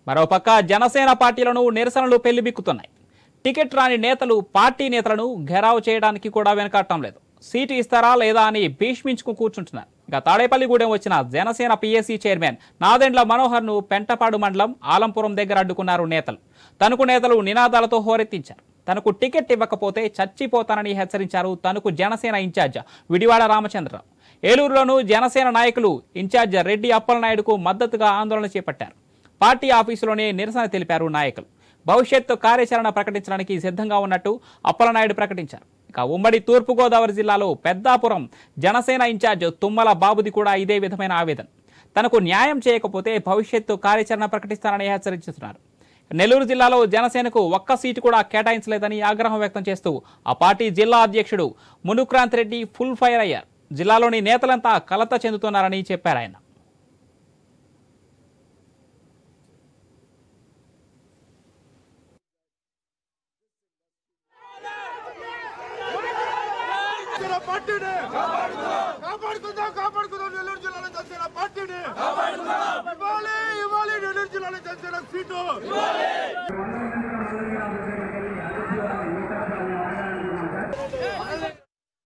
మరోపక్క జనసేన పార్టీలను నిరసనలు పెళ్లిబిక్కుతున్నాయి టికెట్ రాని నేతలు పార్టీ నేతలను ఘెరావు చేయడానికి కూడా వెనకాడటం లేదు సీటు ఇస్తారా లేదా అని భీష్మించుకు కూర్చుంటున్నారు ఇక తాడేపల్లిగూడెం వచ్చిన జనసేన పిఎస్సి చైర్మన్ నాదెండ్ల మనోహర్ ను పెంటపాడు మండలం ఆలంపురం దగ్గర అడ్డుకున్నారు నేతలు తణుకు నేతలు నినాదాలతో హోరెత్తించారు తనకు టికెట్ ఇవ్వకపోతే చచ్చిపోతానని హెచ్చరించారు తణుకు జనసేన ఇన్ఛార్జ్ విడివాడ రామచంద్రరావు ఏలూరులోనూ జనసేన నాయకులు ఇన్ఛార్జ్ రెడ్డి అప్పలనాయుడుకు మద్దతుగా ఆందోళన చేపట్టారు పార్టీ ఆఫీసులోనే నిరసన తెలిపారు నాయకులు భవిష్యత్తు కార్యాచరణ ప్రకటించడానికి సిద్ధంగా ఉన్నట్టు అప్పలనాయుడు ప్రకటించారు ఇక ఉమ్మడి తూర్పుగోదావరి జిల్లాలో పెద్దాపురం జనసేన ఇన్ఛార్జ్ తుమ్మల బాబుది కూడా ఇదే విధమైన ఆవేదన తనకు న్యాయం చేయకపోతే భవిష్యత్తు కార్యాచరణ ప్రకటిస్తానని హెచ్చరించుతున్నారు నెల్లూరు జిల్లాలో జనసేనకు ఒక్క సీటు కూడా కేటాయించలేదని ఆగ్రహం వ్యక్తం చేస్తూ ఆ పార్టీ జిల్లా అధ్యక్షుడు మునుక్రాంత్ రెడ్డి ఫుల్ ఫైర్ అయ్యారు జిల్లాలోని నేతలంతా కలత చెందుతున్నారని చెప్పారు ఆయన జనసేన పార్టీని కాపాడుకుందాం కాపాడుకుందాం నెల్లూరు జిల్లాలో జనసేన పార్టీని ఇవ్వాలి ఇవ్వాలి నెల్లూరు జిల్లాలో జనసేన సీటు